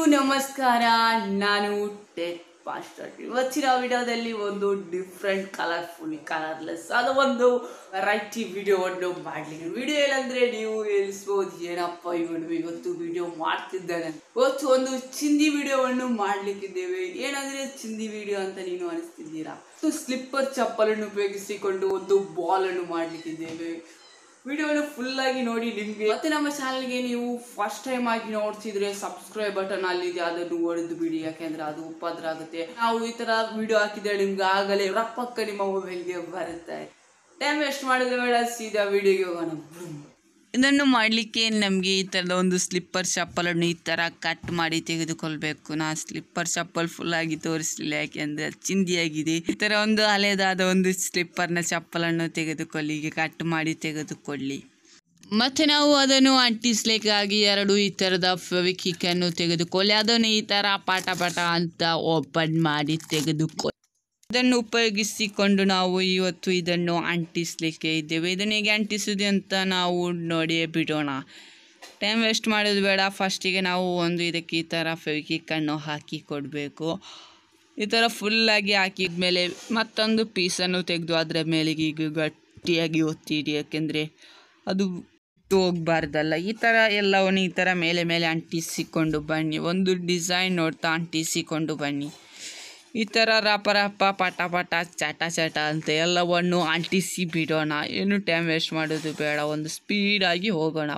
ನಮಸ್ಕಾರ ನಾನು tech master ಇವತ್ತಿನ ವಿಡಿಯೋದಲ್ಲಿ ಒಂದು ಡಿಫ್ರೆಂಟ್ ಕಲರ್ಫುಲ್ ಕಲರ್ಲೆಸ್ ಆದ ಒಂದು ವೆರೈಟಿ ವಿಡಿಯೋವನ್ನು ಮಾಡಲಿಕ್ಕೆ ವಿಡಿಯೋ ಏನಂದ್ರೆ ನೀವು ಎಲ್ಲಿಸ್ಬೋದು ಏನಪ್ಪ ಇವನು ಇವತ್ತು ವಿಡಿಯೋ ಮಾಡ್ತಿದ್ದಾನೆ ಇವತ್ತು ಒಂದು ಚಿಂದಿ ವಿಡಿಯೋವನ್ನು ಮಾಡ್ಲಿಕ್ಕಿದ್ದೇವೆ ಏನಂದ್ರೆ ಚಿಂದಿ ವಿಡಿಯೋ ಅಂತ ನೀನು ಅನಿಸ್ತಿದ್ದೀರಾ ಸ್ಲಿಪ್ಪರ್ ಚಪ್ಪಲನ್ನು ಉಪಯೋಗಿಸಿಕೊಂಡು ಒಂದು ಬಾಲ್ ಅನ್ನು ಮಾಡ್ಲಿಕ್ಕಿದ್ದೇವೆ ವಿಡಿಯೋನ ಫುಲ್ ಆಗಿ ನೋಡಿ ನಿಮ್ಗೆ ಮತ್ತೆ ನಮ್ಮ ಚಾನಲ್ಗೆ ನೀವು ಫಸ್ಟ್ ಟೈಮ್ ಆಗಿ ನೋಡ್ತಿದ್ರೆ ಸಬ್ಸ್ಕ್ರೈಬ್ ಬಟನ್ ಅಲ್ಲಿದೆ ಅದನ್ನು ಹೊಡೆದು ಬಿಡಿ ಯಾಕೆಂದ್ರೆ ಅದು ಉಪದ್ರ ಆಗುತ್ತೆ ನಾವು ಈ ತರ ವಿಡಿಯೋ ಹಾಕಿದ್ರೆ ನಿಮ್ಗೆ ಆಗಲೇ ರಪ್ಪಕ್ಕ ನಿಮ್ಮ ಮೊಬೈಲ್ಗೆ ಬರುತ್ತೆ ಟೈಮ್ ವೇಸ್ಟ್ ಮಾಡಿದ್ರೆ ಬೇಡ ಸೀದಾ ವಿಡಿಯೋಗೆ ಹೋಗೋಣ ಇದನ್ನು ಮಾಡಲಿಕ್ಕೆ ನಮಗೆ ಈ ಥರದ ಒಂದು ಸ್ಲಿಪ್ಪರ್ ಚಪ್ಪಲನ್ನು ಈ ಥರ ಕಟ್ ಮಾಡಿ ತೆಗೆದುಕೊಳ್ಬೇಕು ನಾ ಸ್ಲಿಪ್ಪರ್ ಚಪ್ಪಲ್ ಫುಲ್ ಆಗಿ ತೋರಿಸಲಿಲ್ಲ ಯಾಕೆಂದರೆ ಚಿಂದಿಯಾಗಿದೆ ಈ ಥರ ಒಂದು ಹಳೆದಾದ ಒಂದು ಸ್ಲಿಪ್ಪರ್ನ ಚಪ್ಪಲನ್ನು ತೆಗೆದುಕೊಳ್ಳಿ ಹೀಗೆ ಕಟ್ ಮಾಡಿ ತೆಗೆದುಕೊಳ್ಳಿ ಮತ್ತೆ ನಾವು ಅದನ್ನು ಅಂಟಿಸ್ಲಿಕ್ಕಾಗಿ ಎರಡು ಈ ಥರದ ಫೆವಿಕಿಕ್ಕನ್ನು ತೆಗೆದುಕೊಳ್ಳಿ ಅದನ್ನು ಈ ಥರ ಪಟ ಪಟ ಅಂತ ಓಪನ್ ಮಾಡಿ ತೆಗೆದುಕೊಳ್ಳಿ ಇದನ್ನು ಉಪಯೋಗಿಸಿಕೊಂಡು ನಾವು ಇವತ್ತು ಇದನ್ನು ಅಂಟಿಸಲಿಕ್ಕೆ ಇದ್ದೇವೆ ಇದನ್ನು ಹೇಗೆ ಅಂಟಿಸೋದು ಅಂತ ನಾವು ನೋಡಿಯೇ ಬಿಡೋಣ ಟೈಮ್ ವೇಸ್ಟ್ ಮಾಡೋದು ಬೇಡ ಫಸ್ಟಿಗೆ ನಾವು ಒಂದು ಇದಕ್ಕೆ ಈ ಥರ ಫೆವಿಕಿಕ್ಕನ್ನು ಹಾಕಿ ಕೊಡಬೇಕು ಈ ಥರ ಫುಲ್ಲಾಗಿ ಹಾಕಿದ್ಮೇಲೆ ಮತ್ತೊಂದು ಪೀಸನ್ನು ತೆಗೆದು ಅದರ ಮೇಲೆ ಈಗ ಗಟ್ಟಿಯಾಗಿ ಒತ್ತಿಡಿ ಯಾಕೆಂದರೆ ಅದು ಬಿಟ್ಟು ಹೋಗ್ಬಾರ್ದಲ್ಲ ಈ ಥರ ಎಲ್ಲವನ್ನು ಈ ಥರ ಮೇಲೆ ಮೇಲೆ ಅಂಟಿಸಿಕೊಂಡು ಬನ್ನಿ ಒಂದು ಡಿಸೈನ್ ನೋಡ್ತಾ ಅಂಟಿಸಿಕೊಂಡು ಬನ್ನಿ ಈ ಥರ ರಪ ರಪ ಪಟ ಪಟ ಚಟ ಚಟ ಅಂತ ಎಲ್ಲವನ್ನು ಅಂಟಿಸಿ ಬಿಡೋಣ ಏನು ಟೈಮ್ ವೇಸ್ಟ್ ಮಾಡೋದು ಬೇಡ ಒಂದು ಸ್ಪೀಡಾಗಿ ಹೋಗೋಣ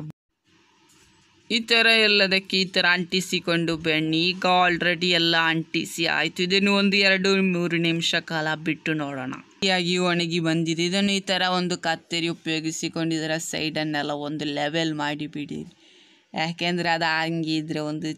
ಈ ಥರ ಎಲ್ಲದಕ್ಕೆ ಈ ಥರ ಅಂಟಿಸಿಕೊಂಡು ಬನ್ನಿ ಈಗ ಆಲ್ರೆಡಿ ಎಲ್ಲ ಅಂಟಿಸಿ ಆಯಿತು ಇದನ್ನು ಒಂದು ಎರಡು ಮೂರು ನಿಮಿಷ ಕಾಲ ಬಿಟ್ಟು ನೋಡೋಣ ಆಗಿ ಒಣಗಿ ಬಂದಿದೆ ಇದನ್ನು ಈ ಥರ ಒಂದು ಕತ್ತರಿ ಉಪಯೋಗಿಸಿಕೊಂಡು ಇದರ ಸೈಡನ್ನೆಲ್ಲ ಒಂದು ಲೆವೆಲ್ ಮಾಡಿಬಿಡಿ ಯಾಕೆಂದರೆ ಅದು ಹಂಗಿದ್ರೆ ಒಂದು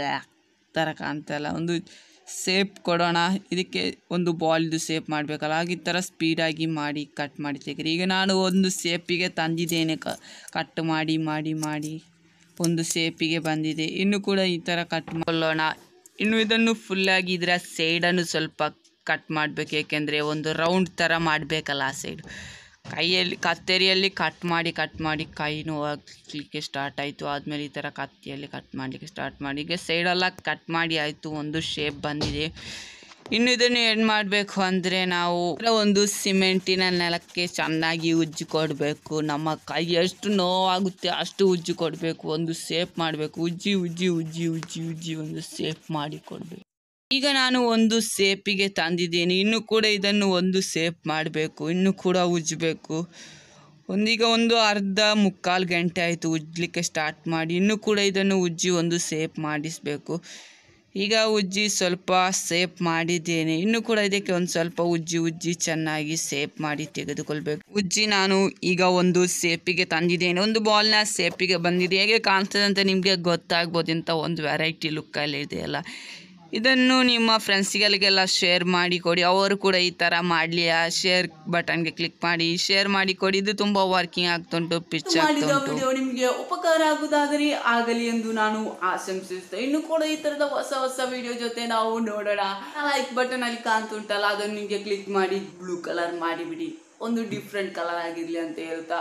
ಥರ ಕಾಣ್ತಲ್ಲ ಒಂದು ಸೇಪ್ ಕೊಡೋಣ ಇದಕ್ಕೆ ಒಂದು ಬಾಲ್ದು ಸೇಪ್ ಮಾಡಬೇಕಲ್ಲ ಹಾಗೆ ಈ ಥರ ಸ್ಪೀಡಾಗಿ ಮಾಡಿ ಕಟ್ ಮಾಡಿ ತೆಗೀರಿ ಈಗ ನಾನು ಒಂದು ಸೇಪಿಗೆ ತಂದಿದ್ದೇನೆ ಕ ಕಟ್ ಮಾಡಿ ಮಾಡಿ ಮಾಡಿ ಒಂದು ಸೇಪಿಗೆ ಬಂದಿದೆ ಇನ್ನು ಕೂಡ ಈ ಥರ ಕಟ್ ಮಾಡ್ಕೊಳ್ಳೋಣ ಇನ್ನು ಇದನ್ನು ಫುಲ್ಲಾಗಿ ಇದರ ಸೈಡನ್ನು ಸ್ವಲ್ಪ ಕಟ್ ಮಾಡಬೇಕು ಏಕೆಂದರೆ ಒಂದು ರೌಂಡ್ ಥರ ಮಾಡಬೇಕಲ್ಲ ಆ ಸೈಡ್ ಕೈಯಲ್ಲಿ ಕತ್ತರಿಯಲ್ಲಿ ಕಟ್ ಮಾಡಿ ಕಟ್ ಮಾಡಿ ಕೈ ನೋವಾಗಲಿಕ್ಕೆ ಸ್ಟಾರ್ಟ್ ಆಯಿತು ಆದಮೇಲೆ ಈ ಥರ ಕತ್ತಿಯಲ್ಲಿ ಕಟ್ ಮಾಡಲಿಕ್ಕೆ ಸ್ಟಾರ್ಟ್ ಮಾಡಿ ಈಗ ಸೈಡೆಲ್ಲ ಕಟ್ ಮಾಡಿ ಆಯಿತು ಒಂದು ಶೇಪ್ ಬಂದಿದೆ ಇನ್ನು ಇದನ್ನು ಏನು ಮಾಡಬೇಕು ಅಂದರೆ ನಾವು ಒಂದು ಸಿಮೆಂಟಿನ ನೆಲಕ್ಕೆ ಚೆನ್ನಾಗಿ ಉಜ್ಜಿ ಕೊಡಬೇಕು ನಮ್ಮ ಕೈ ಎಷ್ಟು ನೋವಾಗುತ್ತೆ ಅಷ್ಟು ಉಜ್ಜಿ ಕೊಡಬೇಕು ಒಂದು ಸೇಫ್ ಮಾಡಬೇಕು ಉಜ್ಜಿ ಉಜ್ಜಿ ಉಜ್ಜಿ ಉಜ್ಜಿ ಉಜ್ಜಿ ಒಂದು ಸೇಫ್ ಮಾಡಿ ಕೊಡಬೇಕು ಈಗ ನಾನು ಒಂದು ಸೇಪಿಗೆ ತಂದಿದ್ದೀನಿ ಇನ್ನು ಕೂಡ ಇದನ್ನು ಒಂದು ಸೇಫ್ ಮಾಡಬೇಕು ಇನ್ನು ಕೂಡ ಉಜ್ಜಬೇಕು ಒಂದೀಗ ಒಂದು ಅರ್ಧ ಮುಕ್ಕಾಲು ಗಂಟೆ ಆಯಿತು ಉಜ್ಜಲಿಕ್ಕೆ ಸ್ಟಾರ್ಟ್ ಮಾಡಿ ಇನ್ನೂ ಕೂಡ ಇದನ್ನು ಉಜ್ಜಿ ಒಂದು ಸೇಫ್ ಮಾಡಿಸಬೇಕು ಈಗ ಉಜ್ಜಿ ಸ್ವಲ್ಪ ಸೇಫ್ ಮಾಡಿದ್ದೇನೆ ಇನ್ನು ಕೂಡ ಇದಕ್ಕೆ ಒಂದು ಸ್ವಲ್ಪ ಉಜ್ಜಿ ಉಜ್ಜಿ ಚೆನ್ನಾಗಿ ಸೇಫ್ ಮಾಡಿ ತೆಗೆದುಕೊಳ್ಬೇಕು ಉಜ್ಜಿ ನಾನು ಈಗ ಒಂದು ಸೇಪಿಗೆ ತಂದಿದ್ದೇನೆ ಒಂದು ಬಾಲ್ನ ಸೇಪಿಗೆ ಬಂದಿದೆ ಹೇಗೆ ಕಾಣ್ತದೆ ಅಂತ ನಿಮಗೆ ಗೊತ್ತಾಗ್ಬೋದು ಅಂತ ಒಂದು ವೆರೈಟಿ ಲುಕ್ಕಲ್ಲಿ ಇದೆಯಲ್ಲ ಇದನ್ನು ನಿಮ್ಮ ಫ್ರೆಂಡ್ಸ್ಗಳಿಗೆಲ್ಲ ಶೇರ್ ಮಾಡಿ ಕೊಡಿ ಅವರು ಕೂಡ ಈ ಥರ ಮಾಡಲಿ ಆ ಶೇರ್ ಬಟನ್ಗೆ ಕ್ಲಿಕ್ ಮಾಡಿ ಶೇರ್ ಮಾಡಿ ಕೊಡಿ ಇದು ತುಂಬ ವರ್ಕಿಂಗ್ ಆಗ್ತುಂಟು ಪಿಚ್ ಮಾಡಿದ ಆಗ್ತುಂಟು ವಿಡಿಯೋ ನಿಮಗೆ ಉಪಕಾರ ಆಗುವುದಾದರೆ ಆಗಲಿ ಎಂದು ನಾನು ಆಶಂಸಿಸುತ್ತೆ ಇನ್ನು ಕೂಡ ಈ ತರದ ಹೊಸ ಹೊಸ ವಿಡಿಯೋ ಜೊತೆ ನಾವು ನೋಡೋಣ ಲೈಕ್ ಬಟನ್ ಅಲ್ಲಿ ಕಾಣ್ತುಂಟಲ್ಲ ಅದನ್ನು ನಿಮಗೆ ಕ್ಲಿಕ್ ಮಾಡಿ ಬ್ಲೂ ಕಲರ್ ಮಾಡಿಬಿಡಿ ಒಂದು ಡಿಫ್ರೆಂಟ್ ಕಲರ್ ಆಗಿರ್ಲಿ ಅಂತ ಹೇಳುತ್ತಾ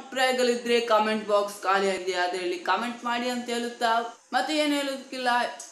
ಅಭಿಪ್ರಾಯಗಳಿದ್ರೆ ಕಾಮೆಂಟ್ ಬಾಕ್ಸ್ ಖಾಲಿ ಆಗಿದೆ ಅದರಲ್ಲಿ ಕಾಮೆಂಟ್ ಮಾಡಿ ಅಂತ ಹೇಳುತ್ತಾ ಮತ್ತೆ ಏನು ಹೇಳೋದಕ್ಕಿಲ್ಲ